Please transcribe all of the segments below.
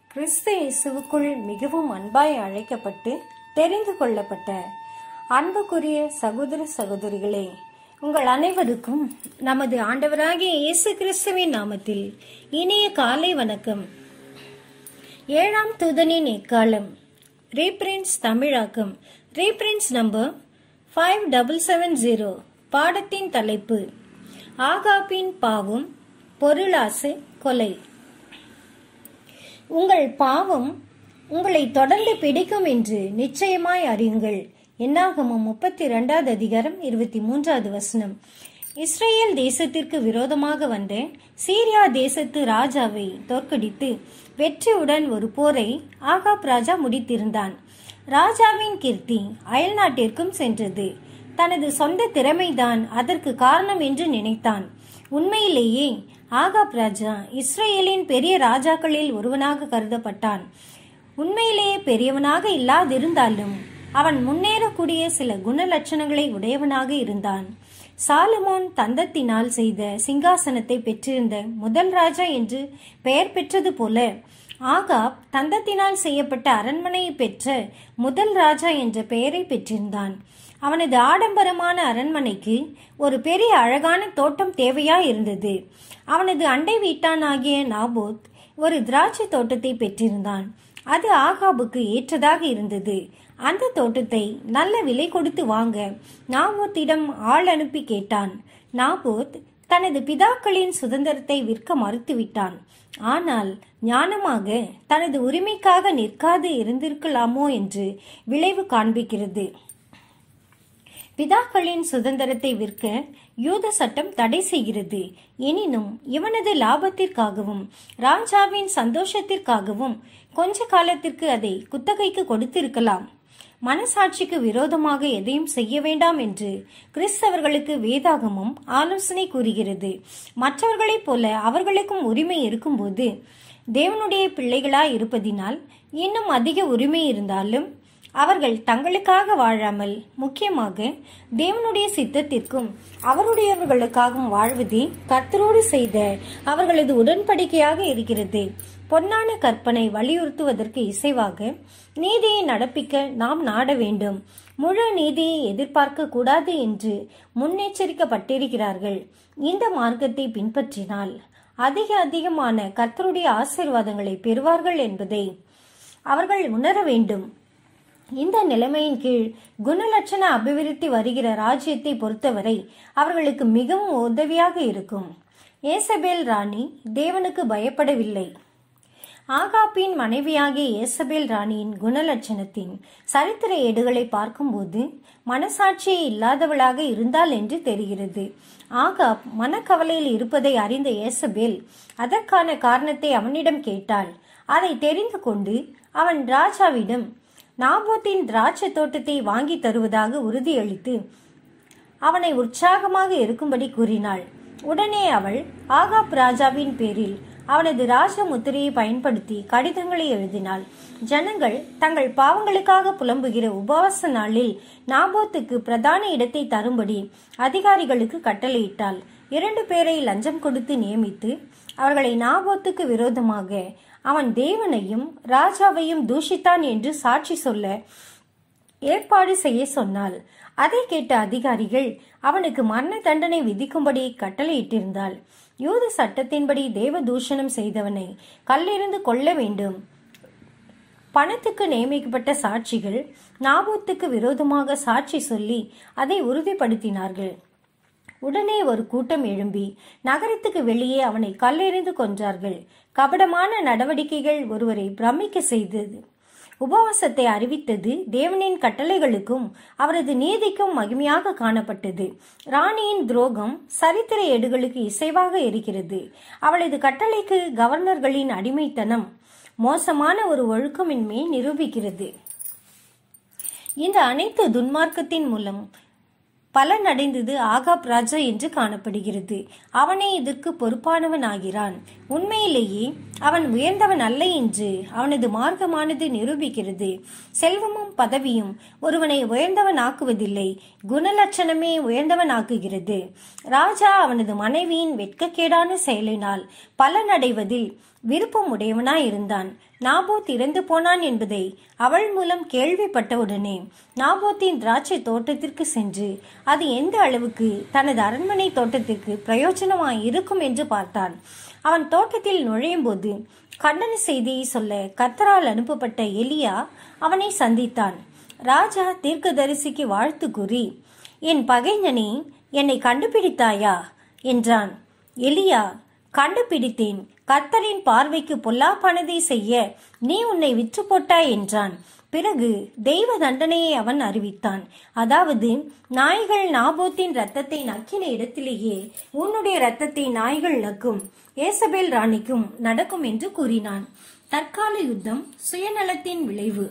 கிறிஸ்து இயேசுவுக்குள் மிகவும் அன்பாய் அழைக்கப்பட்டு தெரிந்து கொள்ளப்பட்ட அன்புக்குரிய சகோதர சகோதரிகளே உங்கள் அனைவருக்கும் நமது ஆண்டவராகிய இயேசு கிறிஸ்துவின் நாமத்தில் இனிய காலை வணக்கம் ஏழாம் தூதனின் எக்காலம் ரீப்ரின்ஸ் தமிழாக்கம் reprints number five double seven zero பாடத்தின் தலைப்பு ஆகாப்பின் பாவம் பொருளாசை கொலை உங்கள் பாவம் உங்களை தொடர்ந்து பிடிக்கும் என்று நிச்சயமாய் அறியுங்கள் என்னாகமம் முப்பத்தி இரண்டாவது அதிகாரம் இருபத்தி மூன்றாவது வசனம் இஸ்ரேல் தேசத்திற்கு விரோதமாக வந்த சீரியா தேசத்து ராஜாவை தோற்கடித்து வெற்றியுடன் ஒரு போரை ஆகாப் ராஜா முடித்திருந்தான் ராஜாவின் கீர்த்தி அயல் நாட்டிற்கும் சென்றது தனது சொந்த திறமைதான் அதற்கு காரணம் என்று நினைத்தான் உண்மையிலேயே ஆகாப் ராஜா இஸ்ரேலின் பெரிய ராஜாக்களில் ஒருவனாக கருதப்பட்டான் உண்மையிலேயே பெரியவனாக இல்லாதிருந்தாலும் அவன் முன்னேறக்கூடிய சில குணலட்சணங்களை உடையவனாக இருந்தான் சாலமோன் தந்தத்தினால் செய்த சிங்காசனத்தை பெற்றிருந்த முதல் ராஜா என்று பெயர் பெற்றது போல ஆகாப் தந்தத்தினால் செய்யப்பட்ட அரண்மனையை பெற்ற முதல் ராஜா என்ற பெயரை பெற்றிருந்தான் அவனது ஆடம்பரமான அரண்மனைக்கு ஒரு பெரிய அழகான தோட்டம் தேவையா இருந்தது அவனது அண்டை வீட்டானாகிய நாபோத் ஒரு திராட்சை தோட்டத்தை பெற்றிருந்தான் அது ஆகாபுக்கு ஏற்றதாக இருந்தது அந்த தோட்டத்தை நல்ல விலை கொடுத்து வாங்க நாபோத்திடம் ஆள் அனுப்பி கேட்டான் நாபோத் தனது பிதாக்களின் சுதந்திரத்தை விற்க மறுத்துவிட்டான் ஆனால் ஞானமாக தனது உரிமைக்காக நிற்காது இருந்திருக்கலாமோ என்று விளைவு காண்பிக்கிறது பிதாக்களின் சுதந்திரத்தை விற்க யூத சட்டம் தடை செய்கிறது எனினும் இவனது லாபத்திற்காகவும் ராஜாவின் சந்தோஷத்திற்காகவும் கொஞ்ச காலத்திற்கு அதை குத்தகைக்கு கொடுத்திருக்கலாம் மனசாட்சிக்கு விரோதமாக எதையும் செய்ய வேண்டாம் என்று கிறிஸ்தவர்களுக்கு வேதாகமும் ஆலோசனை கூறுகிறது மற்றவர்களைப் போல அவர்களுக்கும் உரிமை இருக்கும்போது தேவனுடைய பிள்ளைகளாய் இருப்பதினால் இன்னும் அதிக உரிமை இருந்தாலும் அவர்கள் தங்களுக்காக வாழாமல் முக்கியமாக தேவனுடைய சித்தத்திற்கும் அவருடையவர்களுக்காகவும் வாழ்வதே கர்த்தரோடு செய்த அவர்களது உடன்படிக்கையாக இருக்கிறது பொன்னான கற்பனை வலியுறுத்துவதற்கு இசைவாக நீதியை நடப்பிக்க நாம் நாட வேண்டும் முழு நீதியை எதிர்பார்க்க கூடாது என்று முன்னெச்சரிக்கப்பட்டிருக்கிறார்கள் இந்த மார்க்கத்தை பின்பற்றினால் அதிக அதிகமான கர்த்தருடைய ஆசீர்வாதங்களை பெறுவார்கள் என்பதை அவர்கள் உணர வேண்டும் இந்த நிலைமையின் கீழ் குணலட்சண அபிவிருத்தி வருகிற ராஜ்யத்தை பொறுத்தவரை அவர்களுக்கு மிகவும் உதவியாக இருக்கும் ஏசபேல் ராணி தேவனுக்கு பயப்படவில்லை ஆகாப்பின் மனைவியாகிய ஏசபேல் ராணியின் குணலட்சணத்தின் சரித்திர ஏடுகளை பார்க்கும்போது மனசாட்சியே இல்லாதவளாக இருந்தாள் என்று தெரிகிறது ஆகாப் மனக்கவலையில் இருப்பதை அறிந்த ஏசபேல் அதற்கான காரணத்தை அவனிடம் கேட்டாள் அதை தெரிந்து கொண்டு அவன் ராஜாவிடம் நாபோத்தின் திராட்சை தோட்டத்தை வாங்கி தருவதாக உறுதியளித்து அவனை உற்சாகமாக இருக்கும்படி கூறினாள் உடனே அவள் ஆகாப் ராஜாவின் பேரில் அவனது ராஜ முத்திரையை பயன்படுத்தி கடிதங்களை எழுதினாள் ஜனங்கள் தங்கள் பாவங்களுக்காக புலம்புகிற உபவாச நாளில் நாபோத்துக்கு பிரதான இடத்தை தரும்படி அதிகாரிகளுக்கு கட்டளையிட்டாள் இரண்டு பேரை லஞ்சம் கொடுத்து நியமித்து அவர்களை நாபோத்துக்கு விரோதமாக அவன் தேவனையும் ராஜாவையும் தூஷித்தான் என்று சாட்சி சொல்ல ஏற்பாடு செய்ய சொன்னாள் அதை கேட்ட அதிகாரிகள் அவனுக்கு மரண தண்டனை விதிக்கும்படி கட்டளையிட்டிருந்தாள் யூத சட்டத்தின்படி தேவ தூஷணம் செய்தவனை கல்லிருந்து கொள்ள வேண்டும் பணத்துக்கு நியமிக்கப்பட்ட சாட்சிகள் நாபூத்துக்கு விரோதமாக சாட்சி சொல்லி அதை உறுதிப்படுத்தினார்கள் உடனே ஒரு கூட்டம் எழும்பி நகரத்துக்கு வெளியே அவனை கல்லெறிந்து கொன்றார்கள் கபடமான நடவடிக்கைகள் ஒருவரை பிரமிக்க செய்தது உபவாசத்தை அறிவித்தது தேவனின் கட்டளைகளுக்கும் அவரது நீதிக்கும் மகிமையாக காணப்பட்டது ராணியின் துரோகம் சரித்திர ஏடுகளுக்கு இசைவாக இருக்கிறது அவளது கட்டளைக்கு கவர்னர்களின் அடிமைத்தனம் மோசமான ஒரு ஒழுக்கமின்மையை நிரூபிக்கிறது இந்த அனைத்து துன்மார்க்கத்தின் மூலம் பலனடைந்தது ஆகாப் ராஜா என்று காணப்படுகிறது அவனே இதற்கு பொறுப்பானவன் ஆகிறான் உண்மையிலேயே அவன் உயர்ந்தவன் அல்ல என்று அவனது மார்க்கமானது நிரூபிக்கிறது செல்வமும் பதவியும் ஒருவனை உயர்ந்தவன் ஆக்குவதில்லை குணலட்சணமே உயர்ந்தவன் ஆக்குகிறது ராஜா அவனது மனைவியின் வெட்கக்கேடான செயலினால் பலனடைவதில் விருப்பம் உடையவனாய் இருந்தான் நாபோத் இறந்து போனான் என்பதை அவள் மூலம் கேள்விப்பட்டவுடனே நாபோத்தின் திராட்சை தோட்டத்திற்கு சென்று அது எந்த அளவுக்கு தனது அரண்மனை தோட்டத்திற்கு பிரயோஜனமாய் இருக்கும் என்று பார்த்தான் அவன் தோட்டத்தில் நுழையும் போது கண்டன செய்தியை சொல்ல கத்தரால் அனுப்பப்பட்ட எலியா அவனை சந்தித்தான் ராஜா தீர்க்கதரிசிக்கு வாழ்த்து கூறி என் பகைஞனே என்னை கண்டுபிடித்தாயா என்றான் எலியா கண்டுபிடித்தேன் கர்த்தரின் பார்வைக்கு பொல்லாப்பானதை செய்ய நீ உன்னை விற்று போட்டாய் என்றான் பிறகு தெய்வ தண்டனையை அவன் அறிவித்தான் அதாவது நாய்கள் நாபோத்தின் ரத்தத்தை நக்கின இடத்திலேயே உன்னுடைய ரத்தத்தை நாய்கள் நக்கும் ஏசபேல் ராணிக்கும் நடக்கும் என்று கூறினான் தற்கால யுத்தம் சுயநலத்தின் விளைவு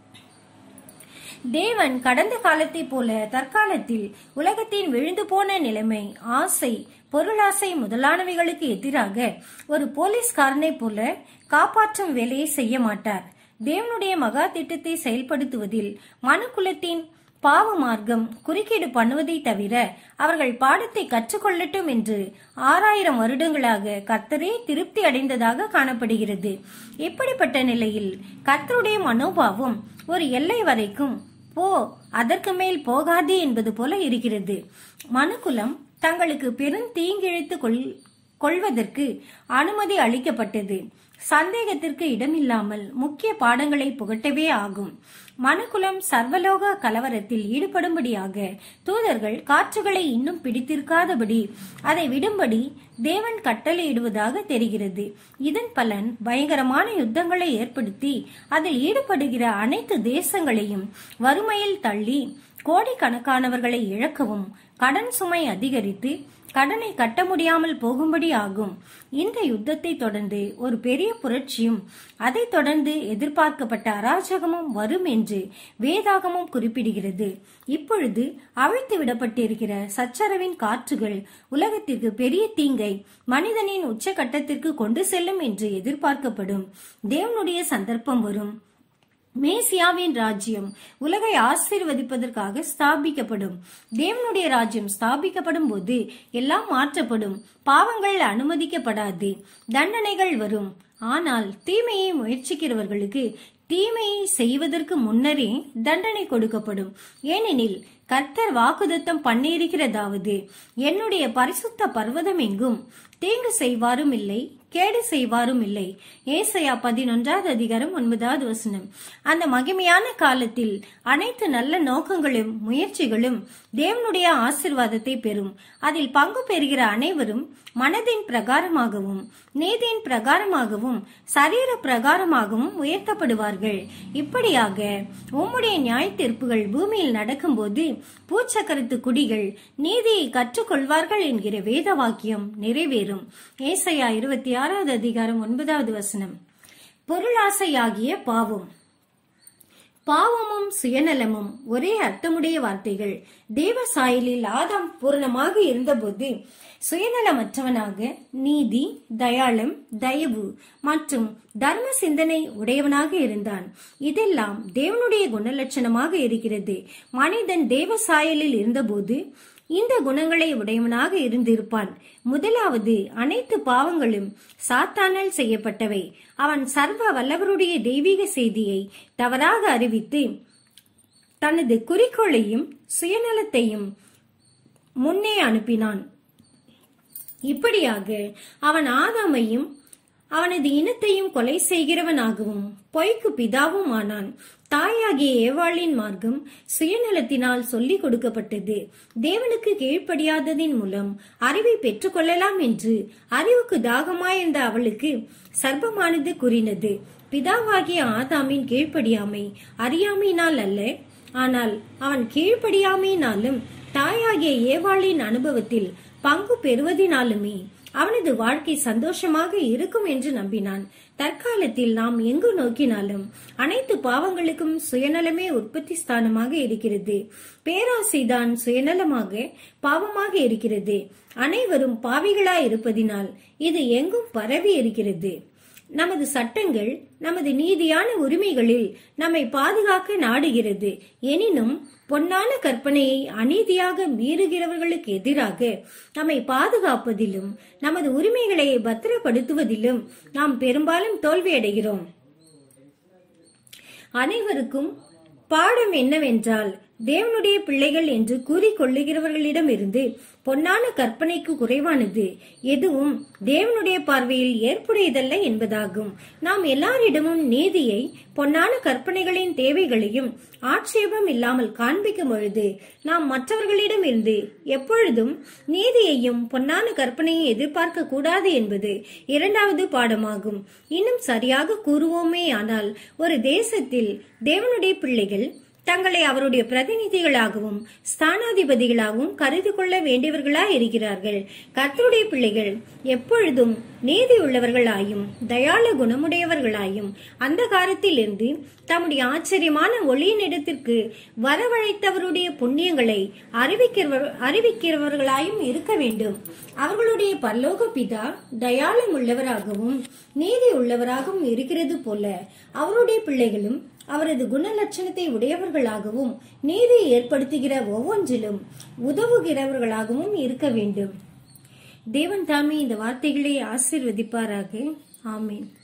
தேவன் கடந்த காலத்தைப் போல தற்காலத்தில் உலகத்தின் விழுந்து போன நிலைமை ஆசை பொருளாசை முதலானவைகளுக்கு எதிராக ஒரு போலீஸ்காரனைப் போல காப்பாற்றும் வேலையை செய்ய மாட்டார் தேவனுடைய மகா திட்டத்தை செயல்படுத்துவதில் மனுக்குலத்தின் பாவ மார்க்கம் குறுக்கீடு பண்ணுவதை தவிர அவர்கள் பாடத்தை கற்றுக்கொள்ளட்டும் என்று ஆறாயிரம் வருடங்களாக கர்த்தரே திருப்தி அடைந்ததாக காணப்படுகிறது இப்படிப்பட்ட நிலையில் கர்த்தருடைய மனோபாவம் ஒரு எல்லை வரைக்கும் போ அதற்கு மேல் போகாதே என்பது போல இருக்கிறது மனுக்குலம் தங்களுக்கு பெரும் தீங்கிழைத்து கொள் கொள்வதற்கு அனுமதி அளிக்கப்பட்டது சந்தேகத்திற்கு இடமில்லாமல் முக்கிய பாடங்களை புகட்டவே ஆகும் மனுக்குலம் சர்வலோக கலவரத்தில் ஈடுபடும்படியாக தூதர்கள் காற்றுகளை இன்னும் பிடித்திருக்காதபடி அதை விடும்படி தேவன் கட்டளையிடுவதாக தெரிகிறது இதன் பலன் பயங்கரமான யுத்தங்களை ஏற்படுத்தி அதில் ஈடுபடுகிற அனைத்து தேசங்களையும் வறுமையில் தள்ளி கோடிக்கணக்கானவர்களை இழக்கவும் கடன் சுமை அதிகரித்து கடனை கட்ட முடியாமல் போகும்படி ஆகும் இந்த யுத்தத்தை தொடர்ந்து ஒரு பெரிய புரட்சியும் அதைத் தொடர்ந்து எதிர்பார்க்கப்பட்ட அராஜகமும் வரும் என்று வேதாகமும் குறிப்பிடுகிறது இப்பொழுது அவிழ்த்து விடப்பட்டிருக்கிற சச்சரவின் காற்றுகள் உலகத்திற்கு பெரிய தீங்கை மனிதனின் உச்சகட்டத்திற்கு கொண்டு செல்லும் என்று எதிர்பார்க்கப்படும் தேவனுடைய சந்தர்ப்பம் வரும் மேசியாவின் ராஜ்யம் உலகை ஆசீர்வதிப்பதற்காக ஸ்தாபிக்கப்படும் தேவனுடைய ராஜ்யம் ஸ்தாபிக்கப்படும் போது எல்லாம் மாற்றப்படும் பாவங்கள் அனுமதிக்கப்படாது தண்டனைகள் வரும் ஆனால் தீமையை முயற்சிக்கிறவர்களுக்கு தீமையை செய்வதற்கு முன்னரே தண்டனை கொடுக்கப்படும் ஏனெனில் கர்த்தர் வாக்குதத்தம் பண்ணியிருக்கிறதாவது என்னுடைய பரிசுத்த பர்வதம் எங்கும் தீங்கு செய்வாரும் இல்லை கேடு செய்வாரும் இல்லை ஏசையா பதினொன்றாவது அதிகாரம் ஒன்பதாவது வசனம் அந்த மகிமையான காலத்தில் அனைத்து நல்ல நோக்கங்களும் முயற்சிகளும் தேவனுடைய ஆசிர்வாதத்தை பெறும் அதில் பங்கு பெறுகிற அனைவரும் மனதின் பிரகாரமாகவும் நீதியின் பிரகாரமாகவும் சரீர பிரகாரமாகவும் உயர்த்தப்படுவார்கள் இப்படியாக உம்முடைய நியாய தீர்ப்புகள் பூமியில் நடக்கும்போது பூச்சக்கரத்து குடிகள் நீதியை கற்றுக்கொள்வார்கள் என்கிற வேத வாக்கியம் நிறைவேறும் ஏசையா இருபத்தி ஆறாவது அதிகாரம் ஒன்பதாவது வசனம் பொருளாசையாகிய பாவம் பாவமும் சுயநலமும் ஒரே அர்த்தமுடைய வார்த்தைகள் தேவ சாயலில் ஆதாம் பூரணமாக இருந்தபோது சுயநலமற்றவனாக நீதி தயாளம் தயவு மற்றும் தர்ம சிந்தனை உடையவனாக இருந்தான் இதெல்லாம் தேவனுடைய குணலட்சணமாக இருக்கிறது மனிதன் தேவ சாயலில் இருந்தபோது இந்த குணங்களை உடையவனாக இருந்திருப்பான் முதலாவது அனைத்து பாவங்களும் சாத்தானால் செய்யப்பட்டவை அவன் சர்வ வல்லவருடைய தெய்வீக செய்தியை தவறாக அறிவித்து தனது குறிக்கோளையும் சுயநலத்தையும் முன்னே அனுப்பினான் இப்படியாக அவன் ஆதாமையும் அவனது இனத்தையும் கொலை செய்கிறவனாகவும் பொய்க்கு பிதாவும் ஆனான் தாயாகிய ஏவாளின் மார்க்கம் சுயநலத்தினால் சொல்லிக் கொடுக்கப்பட்டது தேவனுக்கு கீழ்ப்படியாததின் மூலம் அறிவை பெற்றுக்கொள்ளலாம் என்று அறிவுக்கு தாகமாயிருந்த அவளுக்கு சர்ப்பமானது கூறினது பிதாவாகிய ஆதாமின் கீழ்ப்படியாமை அறியாமையினால் அல்ல ஆனால் அவன் கீழ்ப்படியாமையினாலும் தாயாகிய ஏவாளின் அனுபவத்தில் பங்கு பெறுவதினாலுமே அவனது வாழ்க்கை சந்தோஷமாக இருக்கும் என்று நம்பினான் தற்காலத்தில் நாம் எங்கு நோக்கினாலும் அனைத்து பாவங்களுக்கும் சுயநலமே உற்பத்தி ஸ்தானமாக இருக்கிறது பேராசைதான் சுயநலமாக பாவமாக இருக்கிறது அனைவரும் பாவிகளாய் இருப்பதினால் இது எங்கும் பரவி இருக்கிறது நமது சட்டங்கள் நமது நீதியான உரிமைகளில் நம்மை பாதுகாக்க நாடுகிறது எனினும் பொன்னான கற்பனையை அநீதியாக மீறுகிறவர்களுக்கு எதிராக நம்மை பாதுகாப்பதிலும் நமது உரிமைகளை பத்திரப்படுத்துவதிலும் நாம் பெரும்பாலும் தோல்வியடைகிறோம் அனைவருக்கும் பாடம் என்னவென்றால் தேவனுடைய பிள்ளைகள் என்று கூறிக்கொள்ளுகிறவர்களிடமிருந்து பொன்னான கற்பனைக்கு குறைவானது எதுவும் தேவனுடைய பார்வையில் ஏற்புடையதல்ல என்பதாகும் நாம் எல்லாரிடமும் நீதியை பொன்னான கற்பனைகளின் தேவைகளையும் ஆட்சேபம் இல்லாமல் காண்பிக்கும் பொழுது நாம் மற்றவர்களிடம் இருந்து எப்பொழுதும் நீதியையும் பொன்னான கற்பனையை எதிர்பார்க்க கூடாது என்பது இரண்டாவது பாடமாகும் இன்னும் சரியாக கூறுவோமே ஆனால் ஒரு தேசத்தில் தேவனுடைய பிள்ளைகள் தங்களை அவருடைய பிரதிநிதிகளாகவும் ஸ்தானாதிபதிகளாகவும் கருதி கொள்ள வேண்டியவர்களாய் இருக்கிறார்கள் கர்த்தருடைய பிள்ளைகள் எப்பொழுதும் நீதி உள்ளவர்களாயும் தயாள குணமுடையவர்களாயும் அந்த காலத்திலிருந்து தம்முடைய ஆச்சரியமான ஒளியினிடத்திற்கு வரவழைத்தவருடைய புண்ணியங்களை அறிவிக்கிறவர் அறிவிக்கிறவர்களாயும் இருக்க வேண்டும் அவர்களுடைய பரலோக பிதா தயாளம் உள்ளவராகவும் நீதி உள்ளவராகவும் இருக்கிறது போல அவருடைய பிள்ளைகளும் அவரது குணலட்சணத்தை உடையவர்களாகவும் நீதியை ஏற்படுத்துகிற ஒவ்வொன்றிலும் உதவுகிறவர்களாகவும் இருக்க வேண்டும் தேவன் தாமே இந்த வார்த்தைகளை ஆசீர்வதிப்பாராக ஆமீன்